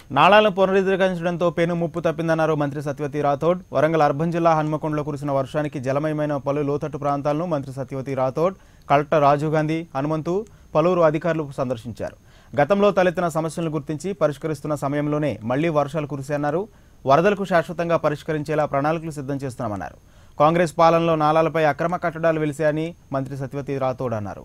నాళాలను పునరుద్ధరించడంతో పెను ముప్పు తప్పిందన్నారు మంత్రి సత్యవతి రాథోడ్ వరంగల్ అర్బన్ జిల్లా హన్మకొండలో కురిసిన వర్షానికి జలమయమైన పలు లోతట్టు ప్రాంతాలను మంత్రి సత్యవతి రాథోడ్ కలెక్టర్ రాజీవ్ గాంధీ హనుమంతు పలువురు అధికారులు సందర్శించారు గతంలో తలెత్తిన సమస్యలను గుర్తించి పరిష్కరిస్తున్న సమయంలోనే మళ్లీ వర్షాలు కురిశాయన్నారు వరదలకు శాశ్వతంగా పరిష్కరించేలా ప్రణాళికలు సిద్ధం చేస్తున్నామన్నారు కాంగ్రెస్ పాలనలో నాలాలపై అక్రమ కట్టడాలు వెలిశాయని మంత్రి సత్యవతి రాథోడ్ అన్నారు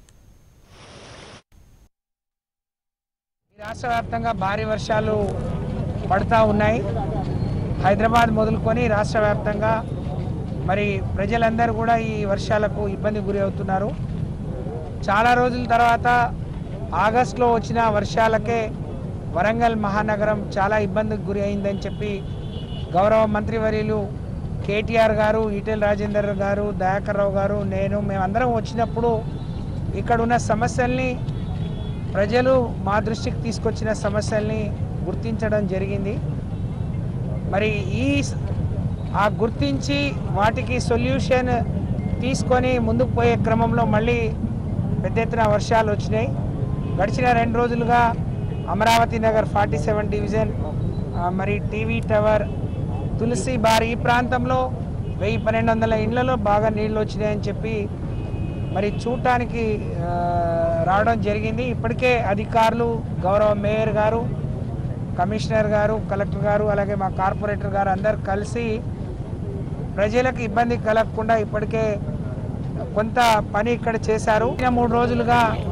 ఈ రాష్ట్ర వ్యాప్తంగా భారీ వర్షాలు పడుతూ ఉన్నాయి హైదరాబాద్ మొదలుకొని రాష్ట్ర వ్యాప్తంగా మరి ప్రజలందరూ కూడా ఈ వర్షాలకు ఇబ్బంది గురి అవుతున్నారు చాలా రోజుల తర్వాత ఆగస్టులో వచ్చిన వర్షాలకే వరంగల్ మహానగరం చాలా ఇబ్బందికి గురి అయిందని చెప్పి గౌరవ మంత్రివర్యులు కేటీఆర్ గారు ఈటెల రాజేందర్ గారు దయాకర్ రావు గారు నేను మేమందరం వచ్చినప్పుడు ఇక్కడ ఉన్న సమస్యల్ని ప్రజలు మా దృష్టికి తీసుకొచ్చిన సమస్యల్ని గుర్తించడం జరిగింది మరి ఈ స- ఆ గుర్తించి వాటికి సొల్యూషన్ తీసుకొని ముందుకు పోయే క్రమంలో మళ్ళీ పెద్ద ఎత్తున వర్షాలు వచ్చినాయి గడిచిన రెండు రోజులుగా Amaravati Nagar forty seven division ఆ, మరి టీవీ టవర్ తులసి బార్ ఈ ప్రాంతంలో వెయ్యి పన్నెండు వందల ఇండ్లలో బాగా నీళ్ళు వచ్చినాయని చెప్పి మరి చూడటానికి ఆ, రావడం జరిగింది ఇప్పటికే అధికారులు గౌరవ మేయర్ గారు కమిషనర్ గారు కలెక్టర్ గారు అలాగే మా కార్పొరేటర్ గారు అందరు కలిసి ప్రజలకు ఇబ్బంది కలగకుండా ఇప్పటికే కొంత పని ఇక్కడ చేశారు ఈ మూడు రోజులుగా